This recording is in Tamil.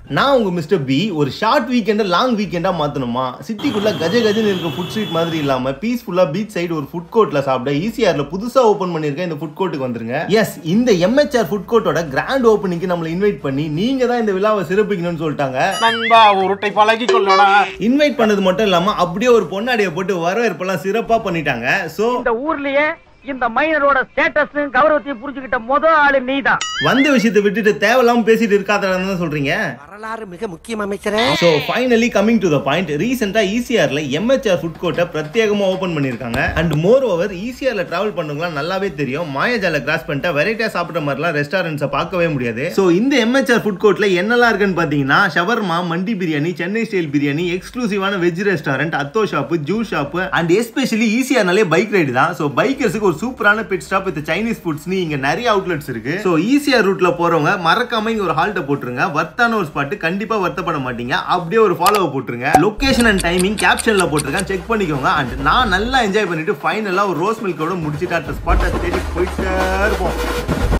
நான் உங்க மிஸ்டர் பி ஒரு ஷார்ட் வீக்கெண்டை லாங் வீக்கெண்டா மாத்தணுமா சிட்டிக்குள்ள கஜ கஜன்னு இருக்க ஃபுட் ஸ்ட்ரீட் மாதிரி இல்லாம பீஸ்ஃபுல்லா பீச் சைடு ஒரு ஃபுட் கோர்ட்ல சாப்பிட ஈசிஆர்ல புதுசா ஓபன் பண்ணிருக்க இந்த ஃபுட் கோர்ட்டுக்கு வந்துருங்க எஸ் இந்த எம்ஹெச்ஆர் ஃபுட் கோர்ட்டோட கிராண்ட் ஓப்பனிங்க்கு நம்மள இன்வைட் பண்ணி நீங்க தான் இந்த விழாவை சிறப்பிக்கணும்னு சொல்லிட்டாங்க நண்பா உருட்டை பழகி கொள்ளடா இன்வைட் பண்ணது மட்டும் இல்லாம அப்படியே ஒரு பொன்னாடியை போட்டு வரவேற்பெல்லாம் சிறப்பா பண்ணிட்டாங்க சோ இந்த ஊர்லயே இந்த மைனரோட ஸ்டேட்டஸ் கௌரவத்தையும் புரிஞ்சுக்கிட்ட முத ஆளு நீதான் வந்த விஷயத்தை விட்டுட்டு தேவையில்லாம பேசிட்டு இருக்காதான் சொல்றீங்க வரலாறு மிக முக்கியம் அமைச்சரே so finally coming to the point ரீசெண்டாக ஈசிஆர்ல எம்ஹெச்ஆர் ஃபுட் கோர்ட்டை பிரத்யேகமா ஓப்பன் பண்ணியிருக்காங்க அண்ட் மோர் ஓவர் ஈசிஆர்ல டிராவல் பண்ணவங்களாம் நல்லாவே தெரியும் மாயாஜால கிராஸ் பண்ணிட்டா வெரைட்டியா சாப்பிட்ற மாதிரிலாம் ரெஸ்டாரண்ட்ஸை பார்க்கவே முடியாது ஸோ இந்த எம்ஹெச்ஆர் ஃபுட் கோர்ட்ல என்னெல்லாம் இருக்குன்னு பார்த்தீங்கன்னா ஷவர்மா மண்டி பிரியாணி சென்னை ஸ்டைல் பிரியாணி எக்ஸ்க்ளூசிவான வெஜ் ரெஸ்டாரண்ட் அத்தோ shop juice shop and especially ஈசிஆர்னாலே பைக் ரைடு தான் ஸோ பைக்கர்ஸுக்கு ஒரு சூப்பரான பிட் ஸ்டாப் வித் சைனீஸ் ஃபுட்ஸ்னு இங்க நிறைய அவுட்லெட்ஸ் இருக்கு ஸோ ஈசிஆர் ரூட்ல போறவங்க மறக்காம இங்க ஒரு ஹால்ட்டை போட்டுருங்க வர்த்தான ஒரு ஸ்பாட் கண்டிப்பா வருத்தப்பட மாட்டீங்க அப்படியே ஒரு ஃபாலோவை போட்டுருங்க லொகேஷன் அண்ட் டைமிங் கேப்ஷன்ல போட்டிருக்கேன் செக் பண்ணிக்கோங்க அண்ட் நான் நல்லா என்ஜாய் பண்ணிட்டு ஃபைனலா ஒரு ரோஸ் மில்கோட முடிச்சுட்டு அடுத்த ஸ்பாட்டை தேடி போயிட்டே இருப்போம்